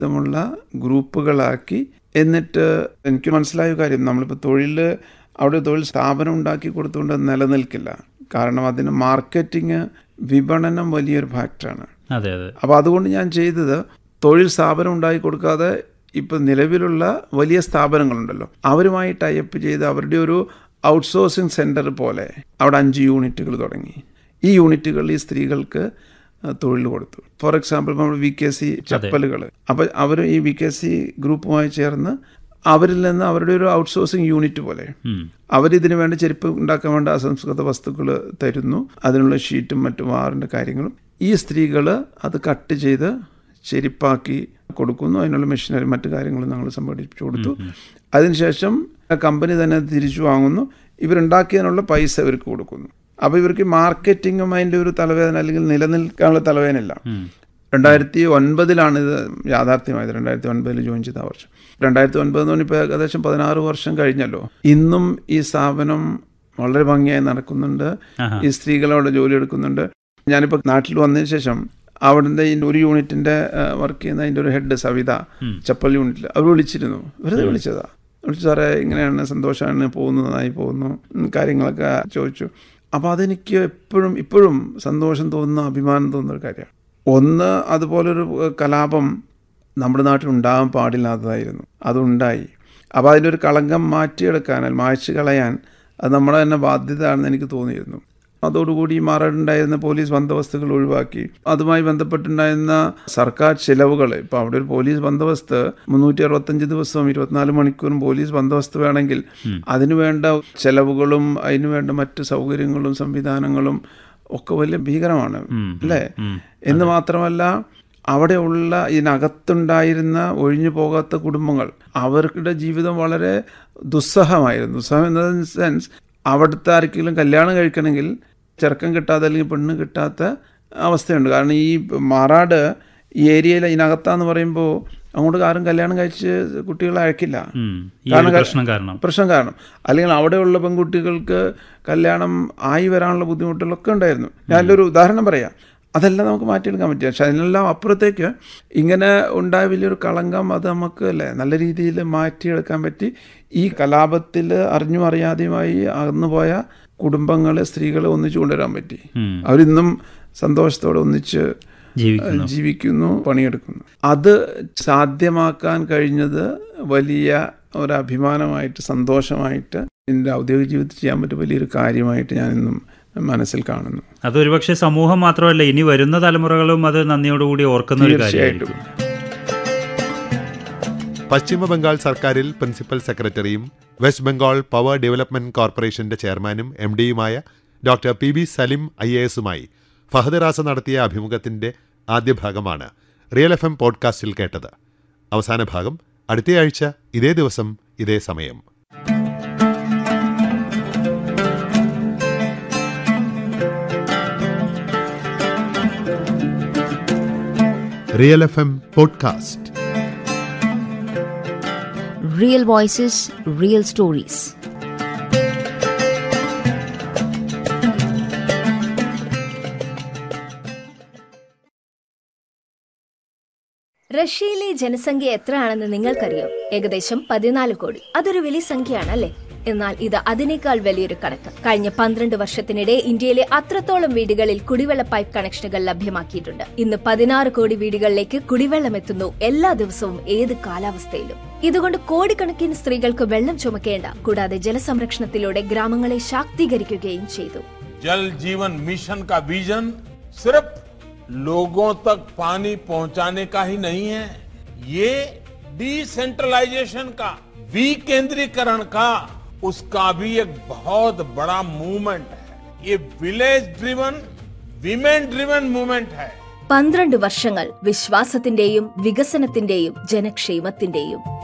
വിധമുള്ള ഗ്രൂപ്പുകളാക്കി എന്നിട്ട് എനിക്ക് മനസ്സിലായ കാര്യം നമ്മളിപ്പോൾ തൊഴിൽ അവിടെ തൊഴിൽ സ്ഥാപനം ഉണ്ടാക്കി കൊടുത്തുകൊണ്ട് അത് നിലനിൽക്കില്ല കാരണം അതിന് മാർക്കറ്റിംഗ് വിപണനം വലിയൊരു ഫാക്ടറാണ് അതെ അതെ അപ്പോൾ അതുകൊണ്ട് ഞാൻ ചെയ്തത് തൊഴിൽ സ്ഥാപനം ഉണ്ടാക്കി കൊടുക്കാതെ ഇപ്പം നിലവിലുള്ള വലിയ സ്ഥാപനങ്ങളുണ്ടല്ലോ അവരുമായി ടൈപ്പ് ചെയ്ത് അവരുടെ ഒരു ഔട്ട്സോഴ്സിംഗ് സെൻറ്റർ പോലെ അവിടെ അഞ്ച് യൂണിറ്റുകൾ തുടങ്ങി ഈ യൂണിറ്റുകളിൽ ഈ സ്ത്രീകൾക്ക് ആ, തൊഴിൽ കൊടുത്തു ഫോർ എക്സാമ്പിൾ നമ്മൾ വി കെ സി ചപ്പലുകൾ അപ്പോൾ അവർ ഈ വി കെ സി ഗ്രൂപ്പുമായി ചേർന്ന് അവരിൽ നിന്ന് അവരുടെ ഒരു ഔട്ട്സോഴ്സിംഗ് യൂണിറ്റ് പോലെ ഉം. അവരിതിനു വേണ്ട ചെരുപ്പ് ഉണ്ടാക്കാൻ വേണ്ട അസംസ്കൃത വസ്തുക്കൾ തരുന്നു അതിനുള്ള ഷീറ്റും മറ്റു വാറിൻ്റെ കാര്യങ്ങളും ഈ സ്ത്രീകൾ അത് കട്ട് ചെയ്ത് ചെരുപ്പാക്കി കൊടുക്കുന്നു അതിനുള്ള മെഷീനറി മറ്റു കാര്യങ്ങളും ഞങ്ങൾ സംഘടിപ്പിച്ചു കൊടുത്തു അതിനുശേഷം ആ കമ്പനി തന്നെ അത് തിരിച്ചു വാങ്ങുന്നു ഇവരുണ്ടാക്കിയതിനുള്ള പൈസ ഇവർക്ക് കൊടുക്കുന്നു അപ്പോൾ ഇവർക്ക് മാർക്കറ്റിങ്ങും അതിൻ്റെ ഒരു തലവേദന അല്ലെങ്കിൽ നിലനിൽക്കാനുള്ള തലവേദനയില്ല ഉം. രണ്ടായിരത്തി ഒൻപതിലാണ് ഇത് യാഥാർത്ഥ്യമായത് രണ്ടായിരത്തി ഒൻപതിൽ ജോയിൻ ചെയ്ത ആ വർഷം രണ്ടായിരത്തി ഒൻപത് എന്ന് ഇപ്പോൾ ഏകദേശം പതിനാറ് വർഷം കഴിഞ്ഞല്ലോ ഇന്നും ഈ സ്ഥാപനം വളരെ ഭംഗിയായി നടക്കുന്നുണ്ട് ആഹാ. ഈ സ്ത്രീകളവിടെ ജോലി എടുക്കുന്നുണ്ട് ഞാനിപ്പോൾ നാട്ടിൽ വന്നതിന് ശേഷം അവിടുത്തെ ഈ ഒരു യൂണിറ്റിൻ്റെ വർക്ക് ചെയ്യുന്ന അതിൻ്റെ ഒരു ഹെഡ് സവിത ചപ്പൽ യൂണിറ്റിൽ അവർ വിളിച്ചിരുന്നു വെറുതെ വിളിച്ചതാ വിളിച്ചു സാറേ ഇങ്ങനെയാണ് സന്തോഷമാണ് പോകുന്നു നന്നായി പോകുന്നു ഉം, കാര്യങ്ങളൊക്കെ ചോദിച്ചു അപ്പോൾ അതെനിക്ക് എപ്പോഴും ഇപ്പോഴും സന്തോഷം തോന്നുന്ന അഭിമാനം തോന്നുന്ന ഒരു കാര്യമാണ് ഒന്ന് അതുപോലൊരു ഏഹ്, കലാപം നമ്മുടെ നാട്ടിൽ ഉണ്ടാകാൻ പാടില്ലാത്തതായിരുന്നു അതുണ്ടായി അപ്പോൾ അതിൻ്റെ ഒരു കളങ്കം മാറ്റിയെടുക്കാൻ മായ്ച്ചു കളയാൻ അത് നമ്മുടെ തന്നെ ബാധ്യതയാണെന്ന് എനിക്ക് തോന്നിയിരുന്നു അതോടുകൂടി ഈ മാറാടുണ്ടായിരുന്ന പോലീസ് ബന്ദോബസ്തുകൾ ഒഴിവാക്കി അതുമായി ബന്ധപ്പെട്ടുണ്ടായിരുന്ന സർക്കാർ ചിലവുകൾ ഇപ്പോൾ അവിടെ ഒരു പോലീസ് ബന്ദോബസ്ത് മുന്നൂറ്റി അറുപത്തഞ്ച് ദിവസവും ഇരുപത്തിനാല് മണിക്കൂറും പോലീസ് ബന്ദോബസ്ത് വേണമെങ്കിൽ അതിനു വേണ്ട ചെലവുകളും അതിനു വേണ്ട മറ്റ് സൗകര്യങ്ങളും സംവിധാനങ്ങളും ഒക്കെ വലിയ ഭീകരമാണ് അല്ലേ എന്ന് മാത്രമല്ല അവിടെയുള്ള ഇതിനകത്തുണ്ടായിരുന്ന ഒഴിഞ്ഞു പോകാത്ത കുടുംബങ്ങൾ അവരുടെ ജീവിതം വളരെ ദുസ്സഹമായിരുന്നു ദുസ്സഹം എന്ന സെൻസ് അവിടുത്തെ ആർക്കെങ്കിലും കല്യാണം കഴിക്കണമെങ്കിൽ ചെറുക്കം കിട്ടാത്ത അല്ലെങ്കിൽ പെണ്ണ് കിട്ടാത്ത അവസ്ഥയുണ്ട് കാരണം ഈ മാറാട് ഈ ഏരിയയിൽ ഇതിനകത്താന്ന് പറയുമ്പോൾ അങ്ങോട്ട് ആരും കല്യാണം കഴിച്ച് കുട്ടികളെ അയക്കില്ല ഉം. ഈ ഒരു പ്രശ്നം കാരണം പ്രശ്നം കാരണം അല്ലെങ്കിൽ അവിടെയുള്ള പെൺകുട്ടികൾക്ക് കല്യാണം ആയി വരാനുള്ള ബുദ്ധിമുട്ടുകളൊക്കെ ഉണ്ടായിരുന്നു ഞാനൊരു ഉദാഹരണം പറയാം അതെല്ലാം നമുക്ക് മാറ്റിയെടുക്കാൻ പറ്റിയ പക്ഷെ അതിനെല്ലാം അപ്പുറത്തേക്ക് ഇങ്ങനെ ഉണ്ടായ വലിയൊരു കളങ്കം അത് നമുക്ക് അല്ലേ നല്ല രീതിയിൽ മാറ്റിയെടുക്കാൻ പറ്റി ഈ കലാപത്തിൽ അറിഞ്ഞും അറിയാതെയുമായി അകന്നുപോയ കുടുംബങ്ങളെ സ്ത്രീകളെ ഒന്നിച്ചു കൊണ്ടുവരാൻ പറ്റി ഉം. അവരിന്നും സന്തോഷത്തോടെ ഒന്നിച്ച് ജീവിക്കുന്നു ജീവിക്കുന്നു പണിയെടുക്കുന്നു അത് സാധ്യമാക്കാൻ കഴിഞ്ഞത് വലിയ ഒരു അഭിമാനമായിട്ട് സന്തോഷമായിട്ട് എൻ്റെ ഔദ്യോഗിക ജീവിതത്തിൽ ചെയ്യാൻ പറ്റിയ വലിയൊരു കാര്യമായിട്ട് ഞാൻ ഇന്നും മനസ്സിൽ കാണുന്നു അതൊരുപക്ഷെ സമൂഹം മാത്രമല്ല ഇനി വരുന്ന തലമുറകളും അത് നന്ദിയോടുകൂടി ഓർക്കുന്ന ഒരു തീർച്ചയായിട്ടും കാര്യമായിരിക്കും പശ്ചിമ ബംഗാൾ സർക്കാരിൽ പ്രിൻസിപ്പൽ സെക്രട്ടറിയും വെസ്റ്റ് ബംഗാൾ പവർ ഡെവലപ്മെന്റ് കോർപ്പറേഷന്റെ ചെയർമാനും എം ഡിയുമായ doctor P B Salim I A എസുമായി ഫഹദ് റാസ നടത്തിയ അഭിമുഖത്തിന്റെ ആദ്യ ഭാഗമാണ് റിയൽ എഫ് എം പോഡ്കാസ്റ്റിൽ കേട്ടത് അവസാന ഭാഗം അടുത്തയാഴ്ച ഇതേ ദിവസം ഇതേ സമയം real F M podcast Real voices, real stories. റഷ്യയിലെ ജനസംഖ്യ എത്രയാണെന്ന് നിങ്ങൾക്കറിയാം ഏകദേശം പതിനാല് കോടി അതൊരു വലിയ സംഖ്യയാണ് അല്ലേ എന്നാൽ ഇത് അതിനേക്കാൾ വലിയൊരു കണക്ക് കഴിഞ്ഞ പന്ത്രണ്ട് വർഷത്തിനിടെ ഇന്ത്യയിലെ അത്രത്തോളം വീടുകളിൽ കുടിവെള്ള പൈപ്പ് കണക്ഷനുകൾ ലഭ്യമാക്കിയിട്ടുണ്ട് ഇന്ന് പതിനാറ് കോടി വീടുകളിലേക്ക് കുടിവെള്ളം എത്തുന്നു എല്ലാ ദിവസവും ഏത് കാലാവസ്ഥയിലും ഇതുകൊണ്ട് കോടിക്കണക്കിന് സ്ത്രീകൾക്ക് വെള്ളം ചുമക്കേണ്ട കൂടാതെ ജലസംരക്ഷണത്തിലൂടെ ഗ്രാമങ്ങളെ ശാക്തീകരിക്കുകയും ചെയ്തു जल जीवन मिशन का विजन सिर्फ लोगों तक पानी पहुंचाने का ही नहीं है ये डिसेंट्रलाइजेशन का विकेंद्रीकरण का उसका भी एक बहुत बड़ा मूवमेंट है ये village driven women driven movement है പന്ത്രണ്ട് വർഷങ്ങൾ വിശ്വാസത്തിന്റെയും വികസനത്തിന്റെയും ജനക്ഷേമത്തിന്റെയും